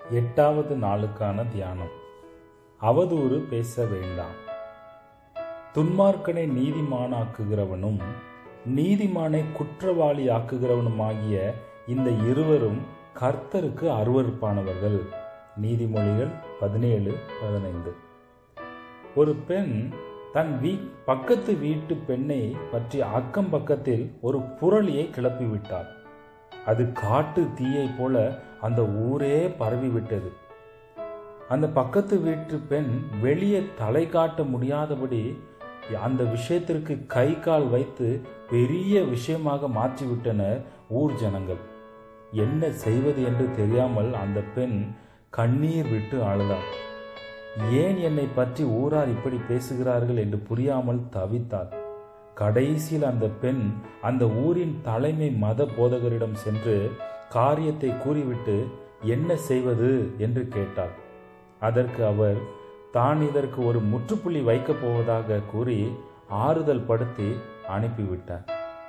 எட்டாவது நாளுக்கான தியானம் அவதூறு பேச வேண்டாம் துன்மார்க்கனை நீதிமானாக்குகிறவனும் நீதிமானை குற்றவாளி ஆக்குகிறவனுமாகிய இந்த இருவரும் கர்த்தருக்கு அருவருப்பானவர்கள் நீதிமொழிகள் பதினேழு பதினைந்து ஒரு பெண் தன் வீ பக்கத்து வீட்டு பெண்ணை பற்றி அக்கம் பக்கத்தில் ஒரு புரளியை கிளப்பிவிட்டாள் அது காட்டு தீயை போல அந்த ஊரே பரவிவிட்டது அந்த பக்கத்து வீட்டு பெண் வெளியே தலை காட்ட முடியாதபடி அந்த விஷயத்திற்கு கை கால் வைத்து பெரிய விஷயமாக மாற்றிவிட்டனர் ஊர் ஜனங்கள் என்ன செய்வது என்று தெரியாமல் அந்த பெண் கண்ணீர் விட்டு அழுதாள் ஏன் என்னை பற்றி ஊரார் இப்படி பேசுகிறார்கள் என்று புரியாமல் தவித்தாள் கடைசியில் அந்த பெண் அந்த ஊரின் தலைமை மத போதகரிடம் சென்று காரியத்தை கூறிவிட்டு என்ன செய்வது என்று கேட்டார் அதற்கு அவர் தான் இதற்கு ஒரு முற்றுப்புள்ளி வைக்கப் போவதாக கூறி ஆறுதல் படுத்தி அனுப்பிவிட்டார்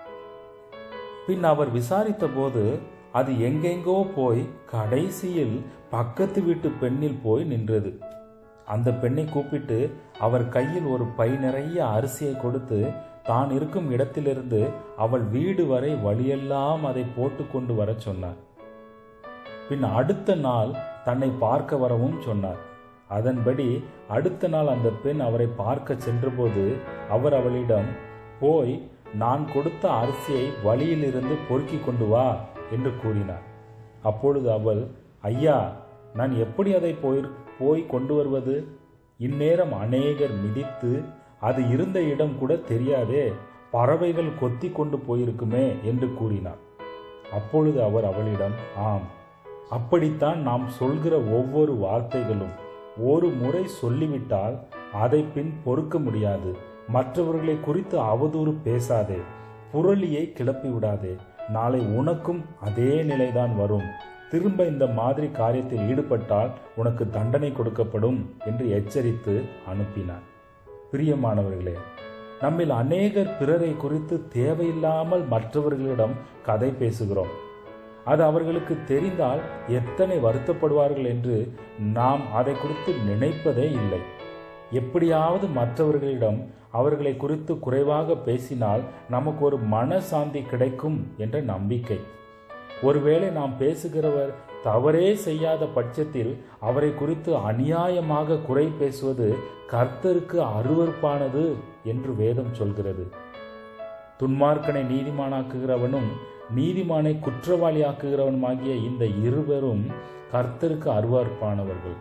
பின் அவர் விசாரித்த போது அது எங்கெங்கோ போய் கடைசியில் பக்கத்து வீட்டு பெண்ணில் போய் நின்றது அந்த பெண்ணை கூப்பிட்டு அவர் கையில் ஒரு பை நிறைய அரிசியை கொடுத்து தான் இருக்கும் இடத்திலிருந்து அவள் வீடு வரை வழியெல்லாம் அதை போட்டு கொண்டு வர சொன்னார் பின் அடுத்த நாள் தன்னை பார்க்க வரவும் சொன்னார் அதன்படி அடுத்த நாள் அந்த பெண் அவரை பார்க்க சென்றபோது அவர் அவளிடம் போய் நான் கொடுத்த அரிசியை வழியிலிருந்து பொறுக்கி கொண்டு வா என்று கூறினார் அப்பொழுது அவள் ஐயா நான் எப்படி அதை போய் போய் கொண்டு வருவது இந்நேரம் அநேகர் மிதித்து அது இருந்த இடம் கூட தெரியாதே பறவைகள் கொத்தி கொண்டு போயிருக்குமே என்று கூறினார் அப்பொழுது அவர் அவளிடம் ஆம் அப்படித்தான் நாம் சொல்கிற ஒவ்வொரு வார்த்தைகளும் ஒரு முறை சொல்லிவிட்டால் அதை பின் பொறுக்க முடியாது மற்றவர்களை குறித்து அவதூறு பேசாதே புரளியை கிளப்பி விடாதே நாளை உனக்கும் அதே நிலைதான் வரும் திரும்ப இந்த மாதிரி காரியத்தில் ஈடுபட்டால் உனக்கு தண்டனை கொடுக்கப்படும் என்று எச்சரித்து அனுப்பினார் பிரியமானவர்களே நம்மில் அநேகர் பிறரை குறித்து தேவையில்லாமல் மற்றவர்களிடம் கதை பேசுகிறோம் அது அவர்களுக்கு தெரிந்தால் எத்தனை வருத்தப்படுவார்கள் என்று நாம் அதை குறித்து நினைப்பதே இல்லை எப்படியாவது மற்றவர்களிடம் அவர்களை குறித்து குறைவாக பேசினால் நமக்கு ஒரு மனசாந்தி கிடைக்கும் என்ற நம்பிக்கை ஒருவேளை நாம் பேசுகிறவர் தவறே செய்யாத பட்சத்தில் அவரை குறித்து அநியாயமாக குறை பேசுவது கர்த்தருக்கு அருவறுப்பானது என்று வேதம் சொல்கிறது துன்மார்க்கனை நீதிமானாக்குகிறவனும் நீதிமானை குற்றவாளியாக்குகிறவனுமாகிய இந்த இருவரும் கர்த்தருக்கு அருவறுப்பானவர்கள்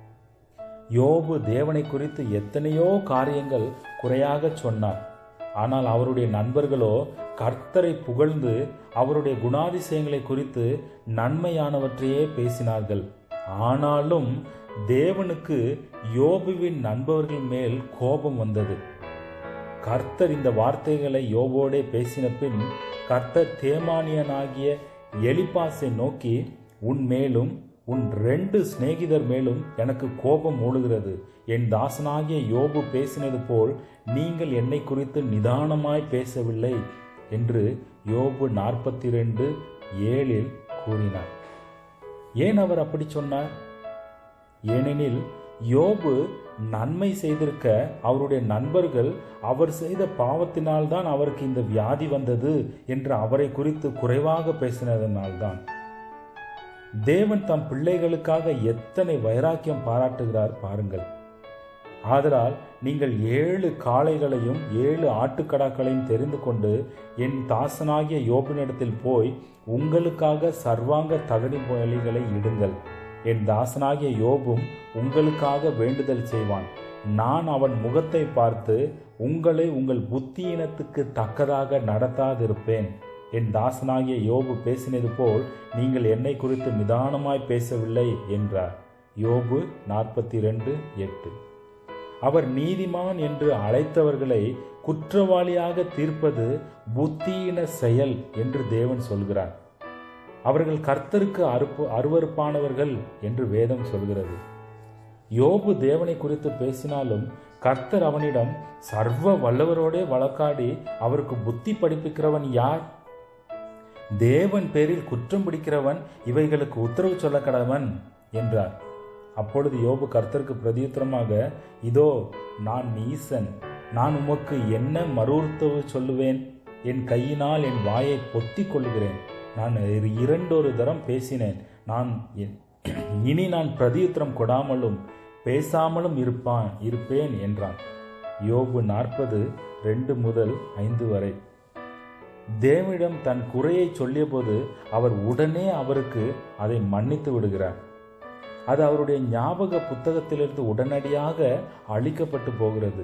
யோபு தேவனை குறித்து எத்தனையோ காரியங்கள் குறையாக சொன்னார் ஆனால் அவருடைய நண்பர்களோ கர்த்தரை புகழ்ந்து அவருடைய குணாதிசயங்களை குறித்து நன்மையானவற்றையே பேசினார்கள் ஆனாலும் தேவனுக்கு யோபுவின் நண்பர்கள் மேல் கோபம் வந்தது கர்த்தர் இந்த வார்த்தைகளை யோபோடே பேசின பின் கர்த்தர் தேமானியனாகிய எலிபாஸை நோக்கி உன் மேலும் உன் ரெண்டு சிநேகிதர் மேலும் எனக்கு கோபம் மூடுகிறது என் தாசனாகிய யோபு பேசினது போல் நீங்கள் என்னை குறித்து நிதானமாய் பேசவில்லை என்று யோபு நாற்பத்தி ரெண்டு ஏழில் கூறினார் ஏன் அவர் அப்படி சொன்னார் ஏனெனில் யோபு நன்மை செய்திருக்க அவருடைய நண்பர்கள் அவர் செய்த பாவத்தினால்தான் அவருக்கு இந்த வியாதி வந்தது என்று அவரை குறித்து குறைவாக பேசினதனால்தான் தேவன் தம் பிள்ளைகளுக்காக எத்தனை வைராக்கியம் பாராட்டுகிறார் பாருங்கள் ஆதலால் நீங்கள் ஏழு காளைகளையும் ஏழு ஆட்டுக்கடாக்களையும் தெரிந்து கொண்டு என் தாசனாகிய யோபினிடத்தில் போய் உங்களுக்காக சர்வாங்க தகனி பலிகளை இடுங்கள் என் தாசனாகிய யோபும் உங்களுக்காக வேண்டுதல் செய்வான் நான் அவன் முகத்தை பார்த்து உங்களை உங்கள் புத்தியினத்துக்கு தக்கதாக நடத்தாதிருப்பேன் என் தாசனாகிய யோபு பேசினது போல் நீங்கள் என்னை குறித்து நிதானமாய் பேசவில்லை என்றார் யோபு நாற்பத்தி ரெண்டு எட்டு அவர் நீதிமான் என்று அழைத்தவர்களை குற்றவாளியாக தீர்ப்பது புத்தியின செயல் என்று தேவன் சொல்கிறார் அவர்கள் கர்த்தருக்கு அறுப்பு அருவறுப்பானவர்கள் என்று வேதம் சொல்கிறது யோபு தேவனை குறித்து பேசினாலும் கர்த்தர் அவனிடம் சர்வ வல்லவரோடே வழக்காடி அவருக்கு புத்தி படிப்பிக்கிறவன் யார் தேவன் பேரில் குற்றம் பிடிக்கிறவன் இவைகளுக்கு உத்தரவு சொல்ல கடவன் என்றார் அப்பொழுது யோபு கர்த்தருக்கு பிரதியுத்தரமாக இதோ நான் நீசன் நான் உமக்கு என்ன மறுத்தவு சொல்லுவேன் என் கையினால் என் வாயை பொத்திக் கொள்கிறேன் நான் இரண்டொரு தரம் பேசினேன் நான் இனி நான் பிரதியுத்தரம் கொடாமலும் பேசாமலும் இருப்பான் இருப்பேன் என்றான் யோபு நாற்பது ரெண்டு முதல் ஐந்து வரை தேவனிடம் தன் குறையை சொல்லியபோது அவர் உடனே அவருக்கு அதை மன்னித்து விடுகிறார் அது அவருடைய ஞாபக புத்தகத்திலிருந்து உடனடியாக அழிக்கப்பட்டு போகிறது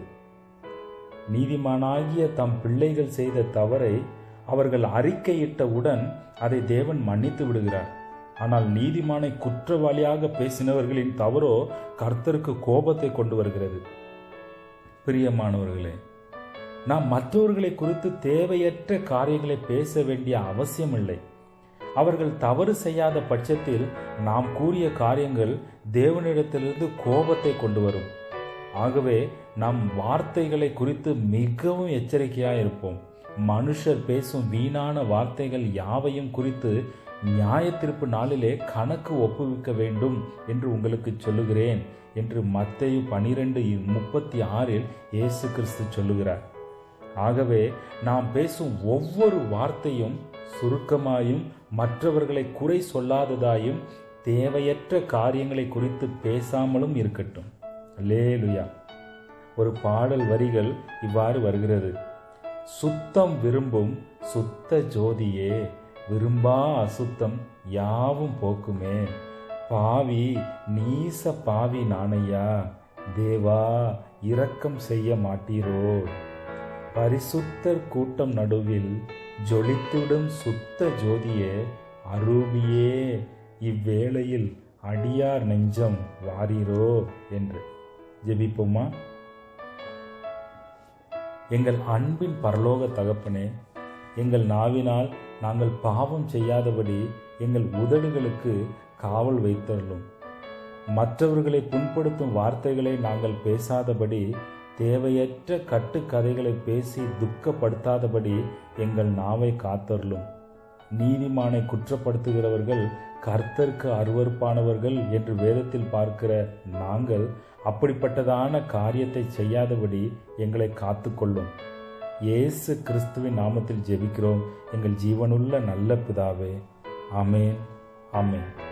நீதிமானாகிய தம் பிள்ளைகள் செய்த தவறை அவர்கள் அறிக்கையிட்டவுடன் அதை தேவன் மன்னித்து விடுகிறார் ஆனால் நீதிமானை குற்றவாளியாக பேசினவர்களின் தவறோ கர்த்தருக்கு கோபத்தை கொண்டு வருகிறது பிரியமானவர்களே நாம் மற்றவர்களை குறித்து தேவையற்ற காரியங்களை பேச வேண்டிய அவசியமில்லை அவர்கள் தவறு செய்யாத பட்சத்தில் நாம் கூறிய காரியங்கள் தேவனிடத்திலிருந்து கோபத்தை கொண்டு வரும் ஆகவே நம் வார்த்தைகளை குறித்து மிகவும் எச்சரிக்கையாக இருப்போம் மனுஷர் பேசும் வீணான வார்த்தைகள் யாவையும் குறித்து நியாய தீர்ப்பு நாளிலே கணக்கு ஒப்புவிக்க வேண்டும் என்று உங்களுக்கு சொல்லுகிறேன் என்று மத்தேயு பனிரெண்டு முப்பத்தி ஆறில் இயேசு கிறிஸ்து சொல்லுகிறார் ஆகவே நாம் பேசும் ஒவ்வொரு வார்த்தையும் சுருக்கமாயும் மற்றவர்களை குறை சொல்லாததாயும் தேவையற்ற காரியங்களை குறித்து பேசாமலும் இருக்கட்டும் லேலுயா ஒரு பாடல் வரிகள் இவ்வாறு வருகிறது சுத்தம் விரும்பும் சுத்த ஜோதியே விரும்பா அசுத்தம் யாவும் போக்குமே பாவி நீச பாவி நானையா தேவா இரக்கம் செய்ய மாட்டீரோ பரிசுத்தர் கூட்டம் நடுவில் ஜொலித்துடும் சுத்த ஜோதியே அரூபியே இவ்வேளையில் அடியார் நெஞ்சம் வாரீரோ என்று ஜெபிப்போமா எங்கள் அன்பின் பரலோக தகப்பனே எங்கள் நாவினால் நாங்கள் பாவம் செய்யாதபடி எங்கள் உதடுகளுக்கு காவல் வைத்தருளும் மற்றவர்களை புண்படுத்தும் வார்த்தைகளை நாங்கள் பேசாதபடி தேவையற்ற கட்டுக்கதைகளை பேசி துக்கப்படுத்தாதபடி எங்கள் நாவை காத்தருளும் நீதிமானை குற்றப்படுத்துகிறவர்கள் கர்த்தருக்கு அருவறுப்பானவர்கள் என்று வேதத்தில் பார்க்கிற நாங்கள் அப்படிப்பட்டதான காரியத்தை செய்யாதபடி எங்களை காத்துக்கொள்ளும் இயேசு கிறிஸ்துவின் நாமத்தில் ஜெபிக்கிறோம் எங்கள் ஜீவனுள்ள நல்ல பிதாவே ஆமேன் ஆமேன்